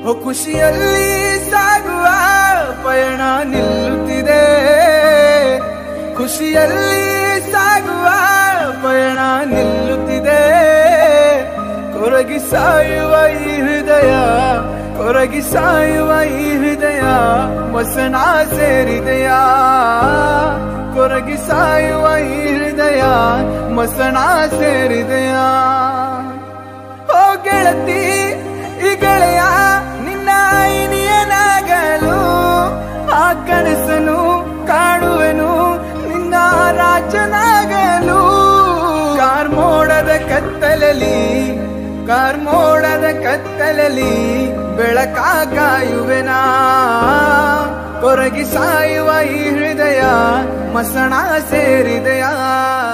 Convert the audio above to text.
ಓ ಖುಷಿಯಲ್ಲಿ ಸಾಗುವ ಪಯಣ ನಿಲ್ಲುತ್ತಿದೆ ಖುಷಿಯಲ್ಲಿ ಸಾಗುವ ಪಯಣ ನಿಲ್ಲುತ್ತಿದೆ ಕೊರಗಿ ಸಾಯುವ ಈ ಹೃದಯ ಕೊರಗಿ ಸಾಯುವ ಈ ಹೃದಯ ವಸನ ಸೇರಿದೆಯಾ ಕೊರಗಿ ಸಾಯುವ ಈ ಹೃದಯ ಮಸಣ ಸೇರಿದೆಯಾ ಓ ಗೆಳತಿ ಈ ಗೆಳೆಯ ನಿನ್ನ ಐನಿಯನಾಗಲು ಆ ಕನಸನು ಕಾಣುವೆನು ನಿನ್ನ ರಾಜನಾಗಲು ಕಾರ್ಮೋಡದ ಕತ್ತಲಲ್ಲಿ ಕಾರ್ಮೋಡದ ಕತ್ತಲಲ್ಲಿ ಬೆಳಕ ಕಾಯುವೆನಾ ಕೊರಗಿ ಸಾಯುವ ಈ ಹೃದಯ ಮಸಣ ಸೇರಿದೆಯಾ